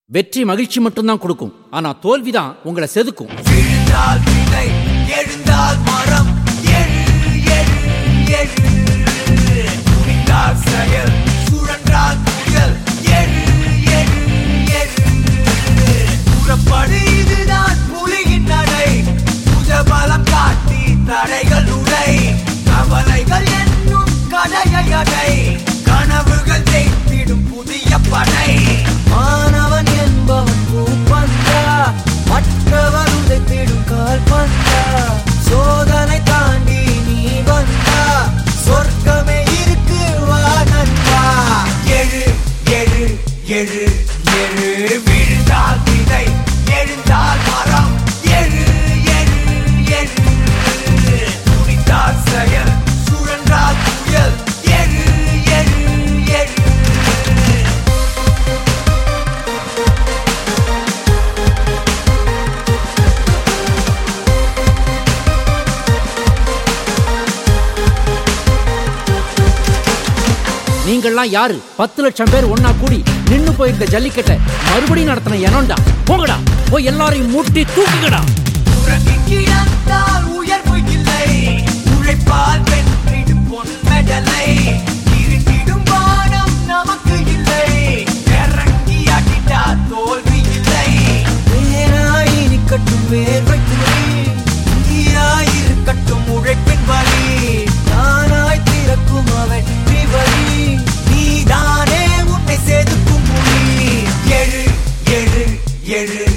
வெற்றி மகிழ்ச்சி மட்டும்தான் கொடுக்கும் ஆனா தோல்விதான் உங்களை செதுக்கும் விழுந்தால் விதை எழுந்தால் மரம் எழு எழு எழு துணிந்தால் செயல் சுழன்றால் புயல் எழு எழு எழு புறப்படு இதுதான் புலியின் நடை புஜபலம் காட்டி தடைகள் உடை கவலைகள் என்னும் கடையை அடை கனவுகள் ஜெயித்திடும் புதிய படை மாணவன் என்பவன் பூப்பந்தா மற்றவர் உதைத்திடும் கால் பந்தா சோதனை தாண்டி நீ வந்தா சொர்க்கமே இருக்கு வா நண்பா எழு எழு எழு எழு விழுந்தால் விதை எழுந்தால் மரம் எழு எழு எழு துணித்தால் செயல் சுழன்றால் புயல் எழு எழு எழு நீங்கள்லாம் யாரு பத்து லட்சம் பேர் ஒன்னா கூடி நின்னு போயிருந்த ஜல்லிக்கட்டை மறுபடியும் நடத்தின எனோண்டா போங்கடா போய் எல்லாரையும் மூட்டி தூக்குங்கடா உறங்கி கிடந்தால் உயர்வு இல்லை உழைப்பால் வென்றிடும் பொன் மெடலை இருட்டிடும் வானம் நமக்கு இல்லை இறங்கி அடித்தால் தோல்வி இல்லை வேறாய் நிக்கட்டும் வேர்வை துளி நீராய் இருக்கட்டும் உழைப்பின் வழி தானாய் திறக்கும் வெற்றி வழி நீதானே உன்னை செதுக்கும் மொழி எழு எழு எழு